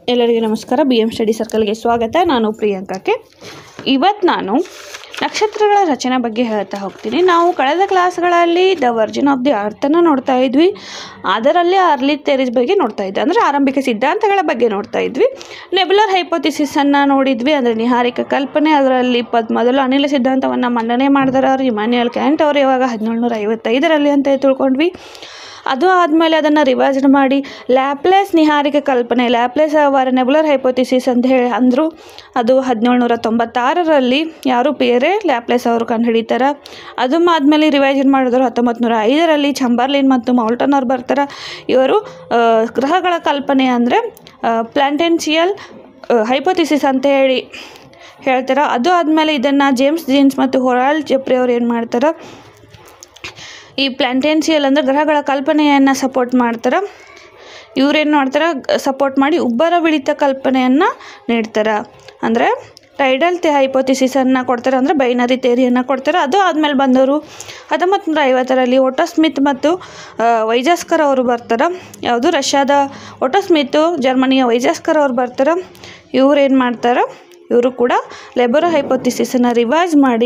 ಎಲ್ಲರಿಗೂ ನಮಸ್ಕಾರ B M study ಸರ್ಕಲ್ಗೆ ಸ್ವಾಗತ ನಾನು ಪ್ರಿಯಾಂಕಕ್ಕೆ ಇವತ್ತು ನಾನು ನಕ್ಷತ್ರಗಳ ರಚನೆ ಬಗ್ಗೆ ಹೇಳ್ತಾ ಹೋಗ್ತೀನಿ ನಾವು ಕಳೆದ ಕ್ಲಾಸ್ಗಳಲ್ಲಿ ದ ವರ್ಜಿನ್ ಆಫ್ ದಿ ಅರ್ಥನ ನೋಡ್ತಾ ಇದ್ವಿ ಅದರಲ್ಲಿ ಅರ್ಲಿ ಥೇರೀಸ್ ಬಗ್ಗೆ ನೋಡ್ತಾ ಇದ್ವಿ ಅಂದರೆ ಆರಂಭಿಕ ಸಿದ್ಧಾಂತಗಳ ಬಗ್ಗೆ ನೋಡ್ತಾ ಇದ್ವಿ ನೆಬುಲರ್ ಹೈಪೋಥಿಸಿಸನ್ನು ನೋಡಿದ್ವಿ ಅಂದರೆ ನಿಹಾರಿಕ ಕಲ್ಪನೆ ಅದರಲ್ಲಿ ಪದ್ ಮೊದಲು ಅನಿಲ ಸಿದ್ಧಾಂತವನ್ನು ಮಂಡನೆ ಮಾಡಿದಾರೆ ಅವ್ರು ಇಮಾನ್ಯುಯಲ್ ಕ್ಯಾಂಟ್ ಅವರು ಇವಾಗ ಹದಿನೇಳುನೂರ ಐವತ್ತೈದರಲ್ಲಿ ಅಂತ ತಿಳ್ಕೊಂಡ್ವಿ ಅದು ಆದಮೇಲೆ ಅದನ್ನು ರಿವೈಸ್ಡ್ ಮಾಡಿ ಲ್ಯಾಪ್ಲೇಸ್ ನಿಹಾರಿಕ ಕಲ್ಪನೆ ಲ್ಯಾಪ್ಲೇಸ್ ಅವರ ನೆಬುಲರ್ ಹೈಪೋಥಿಸಿಸ್ ಅಂತ ಹೇಳಿ ಅಂದರು ಅದು ಹದಿನೇಳುನೂರ ತೊಂಬತ್ತಾರರಲ್ಲಿ ಯಾರು ಬೇರೆ ಲ್ಯಾಪ್ಲೇಸ್ ಅವರು ಕಂಡುಹಿಡಿತಾರೆ ಅದು ಆದಮೇಲೆ ರಿವೈಸನ್ ಮಾಡಿದ್ರು ಹತ್ತೊಂಬತ್ತು ನೂರ ಐದರಲ್ಲಿ ಚಂಬರ್ಲಿನ್ ಮತ್ತು ಮೌಲ್ಟನ್ ಅವ್ರು ಬರ್ತಾರೆ ಇವರು ಆ, ಗ್ರಹಗಳ ಕಲ್ಪನೆ ಅಂದರೆ ಪ್ಲಾಂಟೆನ್ಸಿಯಲ್ ಹೈಪೋಥಿಸಿಸ್ ಅಂತ ಹೇಳಿ ಹೇಳ್ತಾರೆ ಅದು ಆದಮೇಲೆ ಇದನ್ನು ಜೇಮ್ಸ್ ಜೀನ್ಸ್ ಮತ್ತು ಹೊರಾಲ್ ಜೆಪ್ರಿ ಅವ್ರು ಏನು ಮಾಡ್ತಾರೆ ಈ ಪ್ಲಾಂಟೆನ್ಸಿಯಲ್ ಅಂದರೆ ಗ್ರಹಗಳ ಕಲ್ಪನೆಯನ್ನು ಸಪೋರ್ಟ್ ಮಾಡ್ತಾರೆ ಇವ್ರೇನು ಮಾಡ್ತಾರೆ ಸಪೋರ್ಟ್ ಮಾಡಿ ಉಬ್ಬರ ಬಿಳಿತ ಕಲ್ಪನೆಯನ್ನು ನೀಡ್ತಾರೆ ಅಂದರೆ ಟೈಡಲ್ ತೆ ಹೈಪೋಥಿಸಿಸನ್ನು ಕೊಡ್ತಾರೆ ಅಂದರೆ ಬೈನರಿ ಥೇರಿಯನ್ನು ಕೊಡ್ತಾರೆ ಅದು ಆದಮೇಲೆ ಬಂದವರು ಹತ್ತೊಂಬತ್ತು ನೂರ ಐವತ್ತರಲ್ಲಿ ಓಟೋ ಸ್ಮಿತ್ ಮತ್ತು ಆ, ವೈಜಾಸ್ಕರ್ ಅವರು ಬರ್ತಾರೆ ಯಾವುದು ರಷ್ಯಾದ ಓಟೋ ಸ್ಮಿತ್ತು ಜರ್ಮನಿಯ ವೈಜಾಸ್ಕರ್ ಅವ್ರು ಬರ್ತಾರೆ ಇವ್ರು ಏನು ಮಾಡ್ತಾರೆ ಇವರು ಕೂಡ ಲೆಬರೋ ಹೈಪೋಥಿಸಿಸನ್ನು ರಿವೈಸ್ ಮಾಡಿ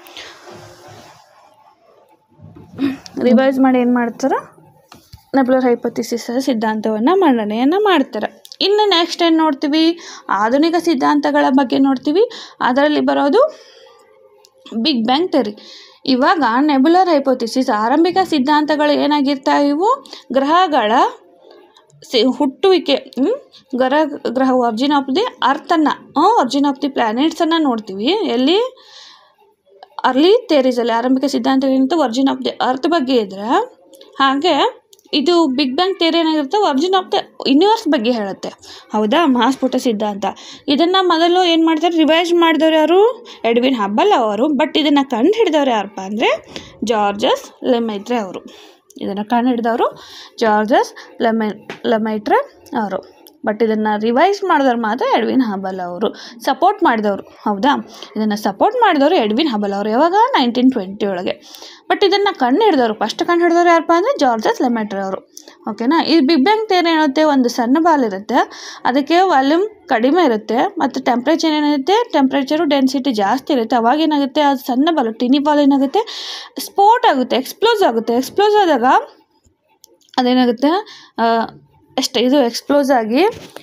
ರಿವೈಸ್ ಮಾಡಿ ಏನು ಮಾಡ್ತಾರೆ ನೆಬ್ಲರ್ ಹೈಪೋಥಿಸಿಸ್ ಸಿದ್ಧಾಂತವನ್ನು ಮಂಡನೆಯನ್ನು ಮಾಡ್ತಾರೆ ಇನ್ನು ನೆಕ್ಸ್ಟ್ ಏನು ನೋಡ್ತೀವಿ ಆಧುನಿಕ ಸಿದ್ಧಾಂತಗಳ ಬಗ್ಗೆ ನೋಡ್ತೀವಿ ಅದರಲ್ಲಿ ಬರೋದು ಬಿಗ್ ಬ್ಯಾಂಗ್ ಥೆರಿ ಇವಾಗ ನೆಬುಲರ್ ಹೈಪೋಥಿಸಿಸ್ ಆರಂಭಿಕ ಸಿದ್ಧಾಂತಗಳು ಏನಾಗಿರ್ತಾವೆ ಇವು ಗ್ರಹಗಳ ಸಿ ಹುಟ್ಟುವಿಕೆ ಹ್ಮ್? ಗ್ರಹ ಗ್ರಹ ಒರ್ಜಿನ್ ಆಫ್ ದಿ ಅರ್ಥನ್ನು ಒರ್ಜಿನ್ ಆಫ್ ದಿ ಪ್ಲ್ಯಾನೆಟ್ಸನ್ನು ನೋಡ್ತೀವಿ ಎಲ್ಲಿ ಅರ್ಲಿ ಥೇರೀಸಲ್ಲಿ ಆರಂಭಿಕ ಸಿದ್ಧಾಂತ ಏನಿತ್ತು ವರ್ಜಿನ್ ಆಫ್ ದಿ ಅರ್ತ್ ಬಗ್ಗೆ ಇದ್ರೆ ಹಾಗೆ ಇದು ಬಿಗ್ ಬ್ಯಾಂಗ್ ಥೇರಿ ಏನಾಗಿರುತ್ತೆ ವರ್ಜಿನ್ ಆಫ್ ದ ಯೂನಿವರ್ಸ್ ಬಗ್ಗೆ ಹೇಳುತ್ತೆ ಹೌದಾ ಮಹಾಸ್ಫೋಟ ಸಿದ್ಧಾಂತ ಇದನ್ನು ಮೊದಲು ಏನು ಮಾಡ್ತಾರೆ ರಿವೈಸ್ ಮಾಡಿದವ್ರು ಯಾರು ಎಡ್ವಿನ್ ಹಬ್ಬಲ್ ಅವರು ಬಟ್ ಇದನ್ನು ಕಂಡು ಹಿಡಿದವ್ರು ಯಾರಪ್ಪ ಅಂದರೆ ಜಾರ್ಜಸ್ ಲೆಮೈಟ್ರೆ ಅವರು ಇದನ್ನು ಕಂಡು ಹಿಡಿದವರು ಜಾರ್ಜಸ್ ಲೆಮೈ ಲೆಮೈಟ್ರೆ ಅವರು ಬಟ್ ಇದನ್ನು ರಿವೈಸ್ ಮಾಡಿದವ್ರು ಮಾತ್ರ ಎಡ್ವಿನ್ ಹಬಲ್ ಅವರು ಸಪೋರ್ಟ್ ಮಾಡಿದವರು ಹೌದಾ ಇದನ್ನು ಸಪೋರ್ಟ್ ಮಾಡಿದವರು ಎಡ್ವಿನ್ ಹಬಲ್ ಅವರು ಯಾವಾಗ ನೈನ್ಟೀನ್ ಟ್ವೆಂಟಿ ಒಳಗೆ ಬಟ್ ಇದನ್ನು ಕಂಡು ಹಿಡಿದವರು ಫಸ್ಟ್ ಕಂಡು ಹಿಡಿದವ್ರು ಯಾರಪ್ಪ ಅಂದರೆ ಜಾರ್ಜಸ್ ಲೆಮೆಟ್ರ್ ಅವರು ಓಕೆನಾ ಈ ಬಿಗ್ ಬ್ಯಾಂಗ್ ತೇರ್ ಏನಿರುತ್ತೆ ಒಂದು ಸಣ್ಣ ಬಾಲ್ ಇರುತ್ತೆ ಅದಕ್ಕೆ ವಾಲ್ಯೂಮ್ ಕಡಿಮೆ ಇರುತ್ತೆ ಮತ್ತು ಟೆಂಪ್ರೇಚರ್ ಏನಿರುತ್ತೆ ಟೆಂಪ್ರೇಚರು ಡೆನ್ಸಿಟಿ ಜಾಸ್ತಿ ಇರುತ್ತೆ ಅವಾಗ ಏನಾಗುತ್ತೆ ಅದು ಸಣ್ಣ ಬಾಲ್ ಟಿನಿ ಬಾಲ್ ಏನಾಗುತ್ತೆ ಸ್ಪೋಟ್ ಆಗುತ್ತೆ ಎಕ್ಸ್ಪ್ಲೋಸ್ ಆಗುತ್ತೆ ಎಕ್ಸ್ಪ್ಲೋಸ್ ಆದಾಗ ಅದೇನಾಗುತ್ತೆ ಆ, ಅಷ್ಟೇ ಇದು ಎಕ್ಸ್ಪ್ಲೋಸ್ ಆಗಿ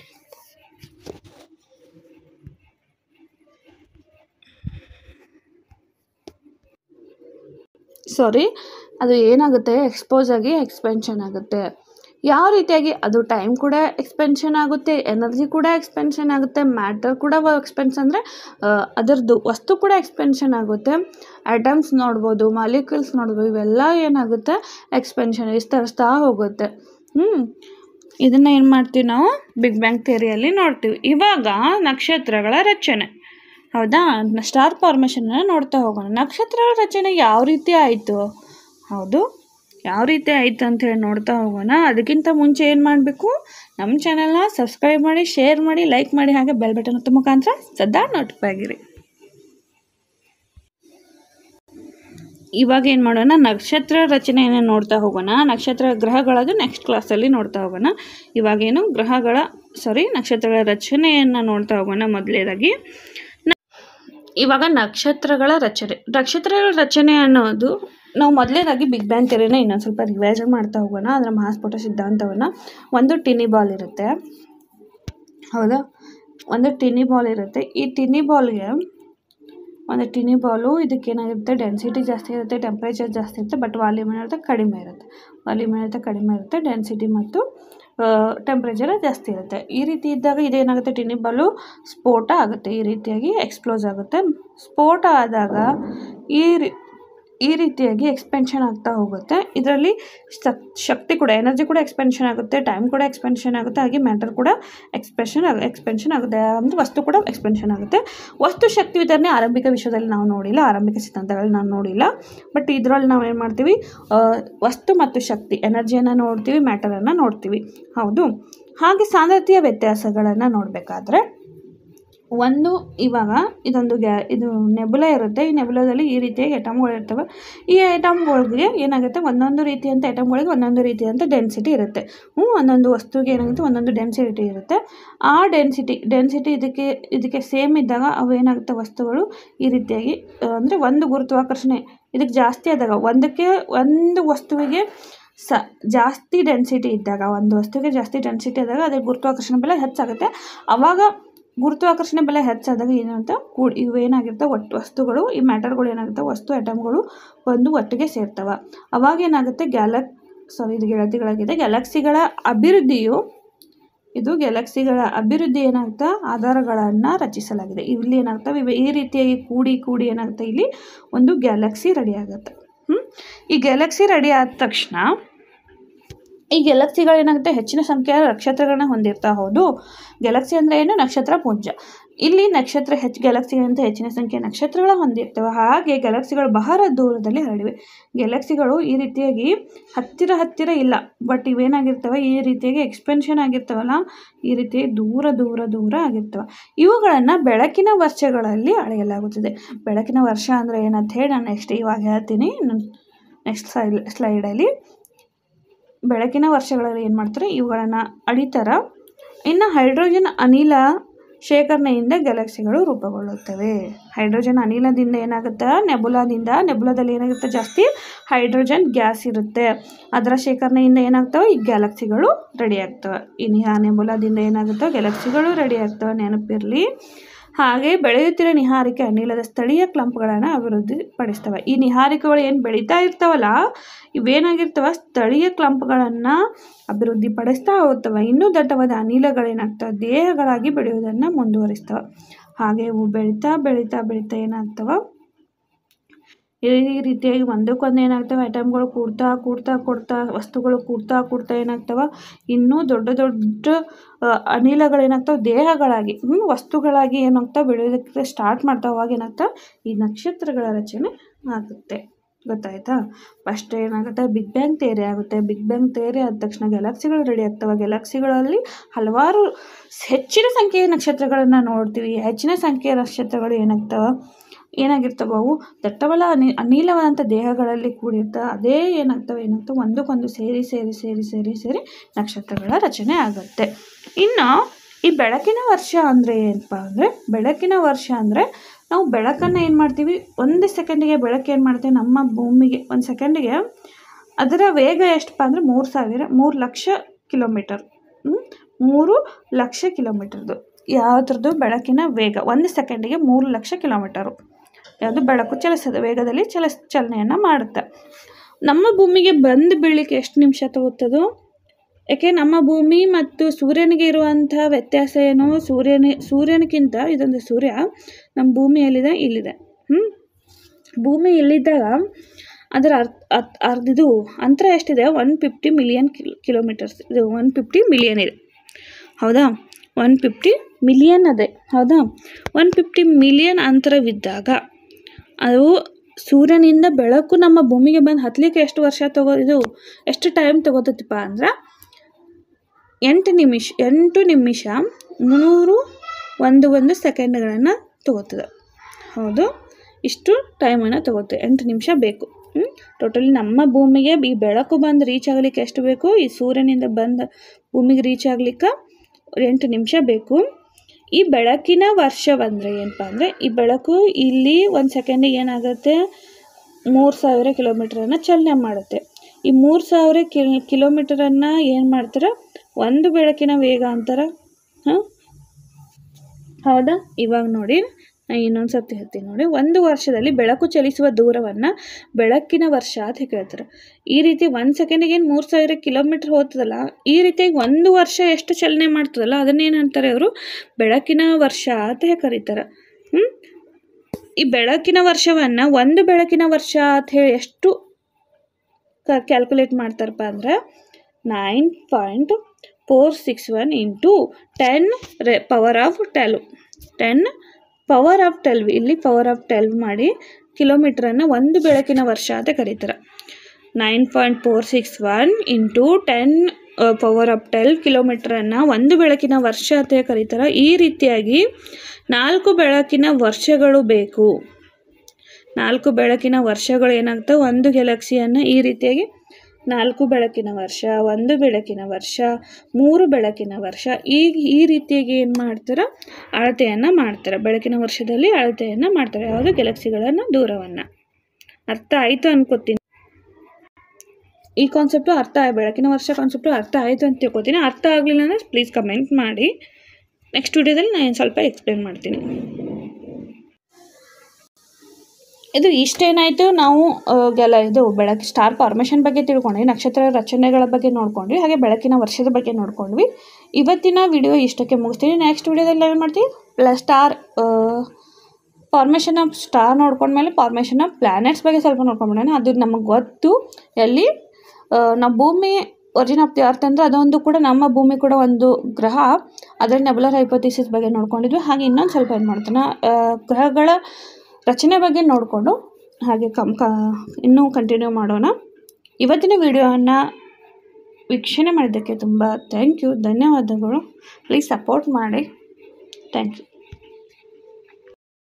ಸಾರಿ ಅದು ಏನಾಗುತ್ತೆ ಎಕ್ಸ್ಪೋಸ್ ಆಗಿ ಎಕ್ಸ್ಪೆನ್ಷನ್ ಆಗುತ್ತೆ ಯಾವ ರೀತಿಯಾಗಿ ಅದು ಟೈಮ್ ಕೂಡ ಎಕ್ಸ್ಪೆನ್ಷನ್ ಆಗುತ್ತೆ ಎನರ್ಜಿ ಕೂಡ ಎಕ್ಸ್ಪೆನ್ಷನ್ ಆಗುತ್ತೆ ಮ್ಯಾಟರ್ ಕೂಡ ಎಕ್ಸ್ಪೆನ್ಷನ್ ಅಂದರೆ ಅದರದ್ದು ವಸ್ತು ಕೂಡ ಎಕ್ಸ್ಪೆನ್ಷನ್ ಆಗುತ್ತೆ ಐಟಮ್ಸ್ ನೋಡ್ಬೋದು ಮಾಲಿಕ್ಯೂಲ್ಸ್ ನೋಡ್ಬೋದು ಇವೆಲ್ಲ ಏನಾಗುತ್ತೆ ಎಕ್ಸ್ಪೆನ್ಷನ್ ವಿಸ್ತರಿಸ್ತಾ ಹೋಗುತ್ತೆ ಹ್ಞೂ ಇದನ್ನು ಏನು ಮಾಡ್ತೀವಿ ನಾವು ಬಿಗ್ ಬ್ಯಾಂಗ್ ಥಿಯರಿಯಲ್ಲಿ ನೋಡ್ತೀವಿ ಇವಾಗ ನಕ್ಷತ್ರಗಳ ರಚನೆ ಹೌದಾ ಸ್ಟಾರ್ ಫಾರ್ಮೇಷನ್ನ ನೋಡ್ತಾ ಹೋಗೋಣ ನಕ್ಷತ್ರಗಳ ರಚನೆ ಯಾವ ರೀತಿ ಆಯಿತು ಹೌದು ಯಾವ ರೀತಿ ಆಯಿತು ಅಂತ ಹೇಳಿ ನೋಡ್ತಾ ಹೋಗೋಣ ಅದಕ್ಕಿಂತ ಮುಂಚೆ ಏನು ಮಾಡಬೇಕು ನಮ್ಮ ಚಾನಲ್ನ ಸಬ್ಸ್ಕ್ರೈಬ್ ಮಾಡಿ ಶೇರ್ ಮಾಡಿ ಲೈಕ್ ಮಾಡಿ ಹಾಗೆ ಬೆಲ್ ಬಟನ್ ಒತ್ತೋ ಮುಖಾಂತರ ಸದಾ ನೋಟಿಫೈ ಆಗಿರಿ ಇವಾಗ ಏನು ಮಾಡೋಣ ನಕ್ಷತ್ರ ರಚನೆಯನ್ನು ನೋಡ್ತಾ ಹೋಗೋಣ ನಕ್ಷತ್ರ ಗ್ರಹಗಳದು ನೆಕ್ಸ್ಟ್ ಕ್ಲಾಸಲ್ಲಿ ನೋಡ್ತಾ ಹೋಗೋಣ ಇವಾಗೇನು ಗ್ರಹಗಳ ಸಾರಿ ನಕ್ಷತ್ರಗಳ ರಚನೆಯನ್ನು ನೋಡ್ತಾ ಹೋಗೋಣ ಮೊದಲೇದಾಗಿ ಇವಾಗ ನಕ್ಷತ್ರಗಳ ರಚನೆ ನಕ್ಷತ್ರಗಳ ರಚನೆ ಅನ್ನೋದು ನಾವು ಮೊದಲೇದಾಗಿ ಬಿಗ್ ಬ್ಯಾಂಗ್ ತೆರೆನ ಇನ್ನೊಂದು ಸ್ವಲ್ಪ ರಿವೈಸ್ ಮಾಡ್ತಾ ಹೋಗೋಣ ಅದರ ಮಹಾಸ್ಫೋಟ ಸಿದ್ಧಾಂತವನ್ನು ಒಂದು ಟಿನಿ ಬಾಲ್ ಇರುತ್ತೆ ಹೌದಾ ಒಂದು ಟಿನಿ ಬಾಲ್ ಇರುತ್ತೆ ಈ ಟಿನಿ ಬಾಲ್ಗೆ ಒಂದು ಟಿನಿ ಬಾಲು ಇದಕ್ಕೆ ಏನಾಗಿರುತ್ತೆ ಡೆನ್ಸಿಟಿ ಜಾಸ್ತಿ ಇರುತ್ತೆ ಟೆಂಪ್ರೇಚರ್ ಜಾಸ್ತಿ ಇರುತ್ತೆ ಬಟ್ ವಾಲ್ಯೂಮ್ ಏನಿರುತ್ತೆ ಕಡಿಮೆ ಇರುತ್ತೆ ವಾಲ್ಯೂಮ್ ಏನಿರುತ್ತೆ ಕಡಿಮೆ ಇರುತ್ತೆ ಡೆನ್ಸಿಟಿ ಮತ್ತು ಟೆಂಪ್ರೇಚರ್ ಜಾಸ್ತಿ ಇರುತ್ತೆ ಈ ರೀತಿ ಇದ್ದಾಗ ಇದೇನಾಗುತ್ತೆ ಟಿನಿ ಬಾಲು ಸ್ಫೋಟ ಆಗುತ್ತೆ ಈ ರೀತಿಯಾಗಿ ಎಕ್ಸ್ಪ್ಲೋಸ್ ಆಗುತ್ತೆ ಸ್ಫೋಟ ಆದಾಗ ಈ ರೀ ಈ ರೀತಿಯಾಗಿ ಎಕ್ಸ್ಪೆನ್ಷನ್ ಆಗ್ತಾ ಹೋಗುತ್ತೆ ಇದರಲ್ಲಿ ಶಕ್ತಿ ಕೂಡ ಎನರ್ಜಿ ಕೂಡ ಎಕ್ಸ್ಪೆನ್ಷನ್ ಆಗುತ್ತೆ ಟೈಮ್ ಕೂಡ ಎಕ್ಸ್ಪೆನ್ಷನ್ ಆಗುತ್ತೆ ಹಾಗೆ ಮ್ಯಾಟರ್ ಕೂಡ ಎಕ್ಸ್ಪ್ರೆಷನ್ ಆಗ ಎಕ್ಸ್ಪೆನ್ಷನ್ ಆಗುತ್ತೆ ಅಂದರೆ ವಸ್ತು ಕೂಡ ಎಕ್ಸ್ಪೆನ್ಷನ್ ಆಗುತ್ತೆ ವಸ್ತು ಶಕ್ತಿ ವಿತರಣೆ ಆರಂಭಿಕ ವಿಷಯದಲ್ಲಿ ನಾವು ನೋಡಿಲ್ಲ ಆರಂಭಿಕ ಸಿದ್ಧಾಂತಗಳಲ್ಲಿ ನಾವು ನೋಡಿಲ್ಲ ಬಟ್ ಇದರಲ್ಲಿ ನಾವು ಏನು ಮಾಡ್ತೀವಿ ಆ, ವಸ್ತು ಮತ್ತು ಶಕ್ತಿ ಎನರ್ಜಿಯನ್ನು ನೋಡ್ತೀವಿ ಮ್ಯಾಟರನ್ನು ನೋಡ್ತೀವಿ ಹೌದು ಹಾಗೆ ಸಾಂದ್ರತೆಯ ವ್ಯತ್ಯಾಸಗಳನ್ನು ನೋಡಬೇಕಾದ್ರೆ ಒಂದು ಇವಾಗ ಇದೊಂದು ಗ್ಯಾ ಇದು ನೆಬುಲ ಇರುತ್ತೆ ಈ ನೆಬುಲದಲ್ಲಿ ಈ ರೀತಿಯಾಗಿ ಐಟಮ್ಗಳು ಇರ್ತವೆ ಈ ಐಟಮ್ಗಳಿಗೆ ಏನಾಗುತ್ತೆ ಒಂದೊಂದು ರೀತಿಯಂಥ ಐಟಮ್ಗಳಿಗೆ ಒಂದೊಂದು ರೀತಿಯಂಥ ಡೆನ್ಸಿಟಿ ಇರುತ್ತೆ ಹ್ಞೂ ಒಂದೊಂದು ವಸ್ತುವಿಗೆ ಏನಾಗುತ್ತೆ ಒಂದೊಂದು ಡೆನ್ಸಿಟಿ ಇರುತ್ತೆ ಆ ಡೆನ್ಸಿಟಿ ಡೆನ್ಸಿಟಿ ಇದಕ್ಕೆ ಇದಕ್ಕೆ ಸೇಮ್ ಇದ್ದಾಗ ಅವು ಏನಾಗುತ್ತೆ ವಸ್ತುಗಳು ಈ ರೀತಿಯಾಗಿ ಅಂದರೆ ಒಂದು ಗುರುತ್ವಾಕರ್ಷಣೆ ಇದಕ್ಕೆ ಜಾಸ್ತಿ ಆದಾಗ ಒಂದಕ್ಕೆ ಒಂದು ವಸ್ತುವಿಗೆ ಸ ಜಾಸ್ತಿ ಡೆನ್ಸಿಟಿ ಇದ್ದಾಗ ಒಂದು ವಸ್ತುವಿಗೆ ಜಾಸ್ತಿ ಡೆನ್ಸಿಟಿ ಆದಾಗ ಅದಕ್ಕೆ ಗುರುತ್ವಾಕರ್ಷಣೆ ಬೆಲೆ ಹೆಚ್ಚಾಗುತ್ತೆ ಆವಾಗ ಗುರುತ್ವಾಕರ್ಷಣೆ ಬೆಲೆ ಹೆಚ್ಚಾದಾಗ ಏನಂತ ಕೂಡಿ ಇವು ಏನಾಗಿರ್ತವೆ ಒಟ್ಟು ವಸ್ತುಗಳು ಈ ಮ್ಯಾಟರ್ಗಳು ಏನಾಗುತ್ತೆ ವಸ್ತು ಐಟಮ್ಗಳು ಒಂದು ಒಟ್ಟಿಗೆ ಸೇರ್ತವೆ ಅವಾಗ ಏನಾಗುತ್ತೆ ಗ್ಯಾಲಕ್ ಸಾರಿ ಇದು ಗೆಳತಿಗಳಾಗಿದೆ ಗ್ಯಾಲಕ್ಸಿಗಳ ಅಭಿವೃದ್ಧಿಯು ಇದು ಗ್ಯಾಲಕ್ಸಿಗಳ ಅಭಿವೃದ್ಧಿ ಏನಾಗುತ್ತೆ ಆಧಾರಗಳನ್ನು ರಚಿಸಲಾಗಿದೆ ಇಲ್ಲಿ ಏನಾಗ್ತವೆ ಇವೆ ಈ ರೀತಿಯಾಗಿ ಕೂಡಿ ಕೂಡಿ ಏನಾಗುತ್ತೆ ಇಲ್ಲಿ ಒಂದು ಗ್ಯಾಲಕ್ಸಿ ರೆಡಿ ಆಗುತ್ತೆ ಹ್ಞೂ ಈ ಗ್ಯಾಲಕ್ಸಿ ರೆಡಿ ಆದ ತಕ್ಷಣ ಈ ಗ್ಯಾಲಕ್ಸಿಗಳು ಏನಾಗುತ್ತೆ ಹೆಚ್ಚಿನ ಸಂಖ್ಯೆಯ ನಕ್ಷತ್ರಗಳನ್ನ ಹೊಂದಿರ್ತಾ ಹೌದು ಗ್ಯಾಲಕ್ಸಿ ಅಂದರೆ ಏನು ನಕ್ಷತ್ರ ಪುಂಜ ಇಲ್ಲಿ ನಕ್ಷತ್ರ ಹೆಚ್ಚು ಗ್ಯಾಲಕ್ಸಿಗಿಂತ ಹೆಚ್ಚಿನ ಸಂಖ್ಯೆಯ ನಕ್ಷತ್ರಗಳ ಹೊಂದಿರ್ತವೆ ಹಾಗೆ ಗ್ಯಾಲಕ್ಸಿಗಳು ಬಹಳ ದೂರದಲ್ಲಿ ಹರಡಿವೆ ಗ್ಯಾಲಕ್ಸಿಗಳು ಈ ರೀತಿಯಾಗಿ ಹತ್ತಿರ ಹತ್ತಿರ ಇಲ್ಲ ಬಟ್ ಇವೇನಾಗಿರ್ತವೆ ಈ ರೀತಿಯಾಗಿ ಎಕ್ಸ್ಪೆನ್ಷನ್ ಆಗಿರ್ತವಲ್ಲ ಈ ರೀತಿ ದೂರ ದೂರ ದೂರ ಆಗಿರ್ತವೆ ಇವುಗಳನ್ನು ಬೆಳಕಿನ ವರ್ಷಗಳಲ್ಲಿ ಅಳೆಯಲಾಗುತ್ತದೆ ಬೆಳಕಿನ ವರ್ಷ ಅಂದರೆ ಏನಂತ ಹೇಳಿ ನಾನು ನೆಕ್ಸ್ಟ್ ಇವಾಗ ಹೇಳ್ತೀನಿ ನೆಕ್ಸ್ಟ್ ಸ್ಲೈಡ್ ಸ್ಲೈಡಲ್ಲಿ ಬೆಳಕಿನ ವರ್ಷಗಳಲ್ಲಿ ಏನು ಮಾಡ್ತಾರೆ ಇವುಗಳನ್ನು ಅಡಿತಾರ ಇನ್ನು ಹೈಡ್ರೋಜನ್ ಅನಿಲ ಶೇಖರಣೆಯಿಂದ ಗ್ಯಾಲಕ್ಸಿಗಳು ರೂಪುಗೊಳ್ಳುತ್ತವೆ ಹೈಡ್ರೋಜನ್ ಅನಿಲದಿಂದ ಏನಾಗುತ್ತೆ ನೆಬುಲಾದಿಂದ ನೆಬುಲಾದಲ್ಲಿ ಏನಾಗುತ್ತೆ ಜಾಸ್ತಿ ಹೈಡ್ರೋಜನ್ ಗ್ಯಾಸ್ ಇರುತ್ತೆ ಅದರ ಶೇಖರಣೆಯಿಂದ ಏನಾಗ್ತವೆ ಈ ಗ್ಯಾಲಕ್ಸಿಗಳು ರೆಡಿ ಆಗ್ತವೆ ಈ ನಿಹಾ ನೆಬುಲಾದಿಂದ ಏನಾಗುತ್ತೆ ಗ್ಯಾಲಕ್ಸಿಗಳು ರೆಡಿ ಆಗ್ತವೆ ನೆನಪಿರಲಿ ಹಾಗೆ ಬೆಳೆಯುತ್ತಿರೋ ನಿಹಾರಿಕೆ ಅನಿಲದ ಸ್ಥಳೀಯ ಕ್ಲಂಪ್ಗಳನ್ನು ಅಭಿವೃದ್ಧಿಪಡಿಸ್ತವೆ ಈ ನಿಹಾರಿಕೆಗಳು ಏನು ಬೆಳೀತಾ ಇರ್ತಾವಲ್ಲ ಇವೇನಾಗಿರ್ತವೆ ಸ್ಥಳೀಯ ಕ್ಲಂಪ್ಗಳನ್ನು ಅಭಿವೃದ್ಧಿಪಡಿಸ್ತಾ ಹೋಗ್ತವೆ ಇನ್ನೂ ದಟ್ಟವಾದ ಅನಿಲಗಳೇನಾಗ್ತವೆ ದೇಹಗಳಾಗಿ ಬೆಳೆಯುವುದನ್ನು ಮುಂದುವರಿಸ್ತವೆ ಹಾಗೆ ಇವು ಬೆಳೀತಾ ಬೆಳೀತಾ ಬೆಳೀತಾ ಏನಾಗ್ತವೆ ಈ ರೀತಿಯಾಗಿ ಒಂದಕ್ಕೊಂದು ಏನಾಗ್ತವೆ ಐಟಮ್ಗಳು ಕೂಡ್ತಾ ಕೂಡ್ತಾ ಕೂಡ್ತಾ ವಸ್ತುಗಳು ಕೂಡ್ತಾ ಕೂಡ್ತಾ ಏನಾಗ್ತವೆ ಇನ್ನೂ ದೊಡ್ಡ ದೊಡ್ಡ ಅನಿಲಗಳೇನಾಗ್ತವೆ ದೇಹಗಳಾಗಿ ಹ್ಞೂ ವಸ್ತುಗಳಾಗಿ ಏನಾಗ್ತವೆ ಬೆಳೆಯೋದಕ್ಕೆ ಸ್ಟಾರ್ಟ್ ಮಾಡ್ತಾವೆ ಅವಾಗ ಏನಾಗ್ತವೆ ಈ ನಕ್ಷತ್ರಗಳ ರಚನೆ ಆಗುತ್ತೆ ಗೊತ್ತಾಯ್ತಾ ಫಸ್ಟ್ ಏನಾಗುತ್ತೆ ಬಿಗ್ ಬ್ಯಾಂಗ್ ತೇರಿ ಆಗುತ್ತೆ ಬಿಗ್ ಬ್ಯಾಂಗ್ ತೇರಿ ಆದ ತಕ್ಷಣ ಗ್ಯಾಲಕ್ಸಿಗಳು ರೆಡಿ ಆಗ್ತವೆ ಗ್ಯಾಲಕ್ಸಿಗಳಲ್ಲಿ ಹಲವಾರು ಹೆಚ್ಚಿನ ಸಂಖ್ಯೆಯ ನಕ್ಷತ್ರಗಳನ್ನು ನೋಡ್ತೀವಿ ಹೆಚ್ಚಿನ ಸಂಖ್ಯೆಯ ನಕ್ಷತ್ರಗಳು ಏನಾಗ್ತವೆ ಏನಾಗಿರ್ತವೆ ಅವು ದಟ್ಟವಲ್ಲ ಅನಿ ಅನಿಲವಾದಂಥ ದೇಹಗಳಲ್ಲಿ ಕೂಡಿರ್ತವೆ ಅದೇ ಏನಾಗ್ತವೆ ಏನಾಗ್ತವೆ ಒಂದಕ್ಕೊಂದು ಸೇರಿ ಸೇರಿ ಸೇರಿ ಸೇರಿ ಸೇರಿ ನಕ್ಷತ್ರಗಳ ರಚನೆ ಆಗುತ್ತೆ ಇನ್ನು ಈ ಬೆಳಕಿನ ವರ್ಷ ಅಂದರೆ ಏನಪ್ಪ ಅಂದರೆ ಬೆಳಕಿನ ವರ್ಷ ಅಂದರೆ ನಾವು ಬೆಳಕನ್ನು ಏನು ಮಾಡ್ತೀವಿ ಒಂದು ಸೆಕೆಂಡಿಗೆ ಬೆಳಕು ಏನು ಮಾಡ್ತೀವಿ ನಮ್ಮ ಭೂಮಿಗೆ ಒಂದು ಸೆಕೆಂಡಿಗೆ ಅದರ ವೇಗ ಎಷ್ಟಪ್ಪ ಅಂದರೆ ಮೂರು ಸಾವಿರ ಮೂರು ಲಕ್ಷ ಕಿಲೋಮೀಟರ್ ಮೂರು ಲಕ್ಷ ಕಿಲೋಮೀಟರ್ದು ಯಾವುದ್ರದ್ದು ಬೆಳಕಿನ ವೇಗ ಒಂದು ಸೆಕೆಂಡಿಗೆ ಮೂರು ಲಕ್ಷ ಕಿಲೋಮೀಟರು ಯಾವುದು ಬೆಳಕು ಚಲಿಸ್ತದೆ ವೇಗದಲ್ಲಿ ಚಲಿಸ್ ಚಲನೆಯನ್ನು ಮಾಡುತ್ತೆ ನಮ್ಮ ಭೂಮಿಗೆ ಬಂದು ಬೀಳಲಿಕ್ಕೆ ಎಷ್ಟು ನಿಮಿಷ ತಗೋತದೋ ಯಾಕೆ ನಮ್ಮ ಭೂಮಿ ಮತ್ತು ಸೂರ್ಯನಿಗೆ ಇರುವಂಥ ವ್ಯತ್ಯಾಸ ಏನು ಸೂರ್ಯನ ಸೂರ್ಯನಿಗಿಂತ ಇದೊಂದು ಸೂರ್ಯ ನಮ್ಮ ಭೂಮಿ ಎಲ್ಲಿದೆ ಇಲ್ಲಿದೆ ಹ್ಞೂ ಭೂಮಿ ಇಲ್ಲಿದ್ದಾಗ ಅದರ ಅರ್ಧ ಅರ್ಧ ಅರ್ಧ ಇದು ಅಂತರ ಎಷ್ಟಿದೆ one fifty million kilo kilometers ಇದು ಒನ್ ಫಿಫ್ಟಿ ಮಿಲಿಯನ್ ಇದೆ ಹೌದಾ ಒನ್ ಫಿಫ್ಟಿ ಮಿಲಿಯನ್ ಅದೇ ಹೌದಾ ಒನ್ ಫಿಫ್ಟಿ ಮಿಲಿಯನ್ ಅಂತರವಿದ್ದಾಗ ಅದು ಸೂರ್ಯನಿಂದ ಬೆಳಕು ನಮ್ಮ ಭೂಮಿಗೆ ಬಂದು ಹತ್ತಲಿಕ್ಕೆ ಎಷ್ಟು ವರ್ಷ ತಗೋ ಇದು ಎಷ್ಟು ಟೈಮ್ ತಗೋತೈತಿಪ್ಪ ಅಂದ್ರೆ ಎಂಟು ನಿಮಿಷ ಎಂಟು ನಿಮಿಷ ಮುನ್ನೂರು ಒಂದು ಒಂದು ಸೆಕೆಂಡ್ಗಳನ್ನು ತಗೋತದೆ ಹೌದು ಇಷ್ಟು ಟೈಮನ್ನು ತಗೋತದೆ ಎಂಟು ನಿಮಿಷ ಬೇಕು ಟೋಟಲಿ ನಮ್ಮ ಭೂಮಿಗೆ ಈ ಬೆಳಕು ಬಂದು ರೀಚ್ ಆಗಲಿಕ್ಕೆ ಎಷ್ಟು ಬೇಕು ಈ ಸೂರ್ಯನಿಂದ ಬಂದು ಭೂಮಿಗೆ ರೀಚ್ ಆಗ್ಲಿಕ್ಕೆ ಎಂಟು ನಿಮಿಷ ಬೇಕು ಈ ಬೆಳಕಿನ ವರ್ಷವಂದರೆ ಏನಪ್ಪ ಅಂದರೆ ಈ ಬೆಳಕು ಇಲ್ಲಿ ಒಂದು ಸೆಕೆಂಡಿಗೆ ಏನಾಗುತ್ತೆ ಮೂರು ಸಾವಿರ ಕಿಲೋಮೀಟ್ರನ್ನು ಚಲನೆ ಮಾಡುತ್ತೆ ಈ ಮೂರು ಸಾವಿರ ಕಿಲ್ ಕಿಲೋಮೀಟರನ್ನು ಏನು ಮಾಡ್ತಾರೆ ಒಂದು ಬೆಳಕಿನ ವೇಗ ಅಂತಾರೆ ಹಾಂ ಹೌದಾ ಇವಾಗ ನೋಡಿ ನಾನು ಇನ್ನೊಂದು ಸರ್ತಿ ಹೇಳ್ತೀನಿ ನೋಡಿ ಒಂದು ವರ್ಷದಲ್ಲಿ ಬೆಳಕು ಚಲಿಸುವ ದೂರವನ್ನು ಬೆಳಕಿನ ವರ್ಷ ಅಂತ ಕೇಳ್ತಾರೆ ಈ ರೀತಿ ಒಂದು ಸೆಕೆಂಡಿಗೆ ಏನು ಮೂರು ಸಾವಿರ ಕಿಲೋಮೀಟ್ರ್ ಹೋಗ್ತದಲ್ಲ ಈ ರೀತಿಯಾಗಿ ಒಂದು ವರ್ಷ ಎಷ್ಟು ಚಲನೆ ಮಾಡ್ತದಲ್ಲ ಅದನ್ನೇನು ಅಂತಾರೆ ಅವರು ಬೆಳಕಿನ ವರ್ಷ ಅಂತ ಕರೀತಾರೆ ಹ್ಞೂ ಈ ಬೆಳಕಿನ ವರ್ಷವನ್ನು ಒಂದು ಬೆಳಕಿನ ವರ್ಷ ಅಂತ ಹೇಳಿ ಎಷ್ಟು ಕ್ಯಾಲ್ಕುಲೇಟ್ ಮಾಡ್ತಾರಪ್ಪ ಅಂದ್ರೆ nine point four six one into ten raise power of twelve ten power of twelve ಇಲ್ಲಿ ಪವರ್ ಆಫ್ ಟೆಲ್ವ್ ಮಾಡಿ ಕಿಲೋಮೀಟ್ರನ್ನು ಒಂದು ಬೆಳಕಿನ ವರ್ಷ ಅಂತ ಕರೀತಾರೆ nine point four six one into ten power of twelve ಕಿಲೋಮೀಟ್ರನ್ನು ಒಂದು ಬೆಳಕಿನ ವರ್ಷ ಅಂತ ಕರೀತಾರೆ ಈ ರೀತಿಯಾಗಿ ನಾಲ್ಕು ಬೆಳಕಿನ ವರ್ಷಗಳು ಬೇಕು ನಾಲ್ಕು ಬೆಳಕಿನ ವರ್ಷಗಳು ಏನಾಗ್ತವೆ ಒಂದು ಗ್ಯಾಲಕ್ಸಿಯನ್ನು ಈ ರೀತಿಯಾಗಿ ನಾಲ್ಕು ಬೆಳಕಿನ ವರ್ಷ ಒಂದು ಬೆಳಕಿನ ವರ್ಷ ಮೂರು ಬೆಳಕಿನ ವರ್ಷ ಈ ಈ ರೀತಿಯಾಗಿ ಏನು ಮಾಡ್ತಾರೆ ಅಳತೆಯನ್ನು ಮಾಡ್ತಾರೆ ಬೆಳಕಿನ ವರ್ಷದಲ್ಲಿ ಅಳತೆಯನ್ನು ಮಾಡ್ತಾರೆ ಯಾವುದು ಗ್ಯಾಲಕ್ಸಿಗಳನ್ನು ದೂರವನ್ನು ಅರ್ಥ ಆಯಿತು ಅನ್ಕೋತೀನಿ ಈ ಕಾನ್ಸೆಪ್ಟು ಅರ್ಥ ಆಯ್ ಬೆಳಕಿನ ವರ್ಷ ಕಾನ್ಸೆಪ್ಟು ಅರ್ಥ ಆಯಿತು ಅಂತ ತಿಳ್ಕೊತೀನಿ ಅರ್ಥ ಆಗಲಿಲ್ಲ ಅಂದರೆ ಪ್ಲೀಸ್ ಕಮೆಂಟ್ ಮಾಡಿ ನೆಕ್ಸ್ಟ್ ವಿಡಿಯೋದಲ್ಲಿ ನಾನು ಸ್ವಲ್ಪ ಎಕ್ಸ್ಪ್ಲೇನ್ ಮಾಡ್ತೀನಿ ಇದು ಇಷ್ಟೇನಾಯಿತು ನಾವು ಆ, ಗೆಲ ಇದು ಬೆಳಕು ಸ್ಟಾರ್ ಫಾರ್ಮೇಷನ್ ಬಗ್ಗೆ ತಿಳ್ಕೊಂಡ್ವಿ ನಕ್ಷತ್ರ ರಚನೆಗಳ ಬಗ್ಗೆ ನೋಡ್ಕೊಂಡ್ವಿ ಹಾಗೆ ಬೆಳಕಿನ ವರ್ಷದ ಬಗ್ಗೆ ನೋಡ್ಕೊಂಡ್ವಿ ಇವತ್ತಿನ ವಿಡಿಯೋ ಇಷ್ಟಕ್ಕೆ ಮುಗಿಸ್ತೀನಿ ನೆಕ್ಸ್ಟ್ ವಿಡಿಯೋದಲ್ಲಿ ಏನು ಮಾಡ್ತೀವಿ plus star formation of star ನೋಡ್ಕೊಂಡ್ಮೇಲೆ ಫಾರ್ಮೇಷನ್ ಆಫ್ ಪ್ಲ್ಯಾನೆಟ್ಸ್ ಬಗ್ಗೆ ಸ್ವಲ್ಪ ನೋಡ್ಕೊಂಡ್ಬಿಡೋಣ ಅದು ನಮಗೆ ಗೊತ್ತು ಎಲ್ಲಿ ಆ, ನಮ್ಮ ಭೂಮಿ ಒರಿಜಿನ್ ಆಫ್ ದಿ ಅರ್ತ್ ಅಂದರೆ ಅದೊಂದು ಕೂಡ ನಮ್ಮ ಭೂಮಿ ಕೂಡ ಒಂದು ಗ್ರಹ ಅದರ ನೆಬುಲರ್ ಹೈಪೋಥಿಸಿಸ್ ಬಗ್ಗೆ ನೋಡ್ಕೊಂಡಿದ್ವಿ ಹಾಗೆ ಇನ್ನೊಂದು ಸ್ವಲ್ಪ ಏನು ಮಾಡ್ತಾನೆ ಗ್ರಹಗಳ ರಚನೆ ಬಗ್ಗೆ ನೋಡಿಕೊಂಡು ಹಾಗೆ ಕಮ್ ಕ ಇನ್ನೂ ಕಂಟಿನ್ಯೂ ಮಾಡೋಣ ಇವತ್ತಿನ ವಿಡಿಯೋವನ್ನು ವೀಕ್ಷಣೆ ಮಾಡಿದ್ದಕ್ಕೆ ತುಂಬ ಥ್ಯಾಂಕ್ ಯು ಧನ್ಯವಾದಗಳು ಪ್ಲೀಸ್ ಸಪೋರ್ಟ್ ಮಾಡಿ ಥ್ಯಾಂಕ್ ಯು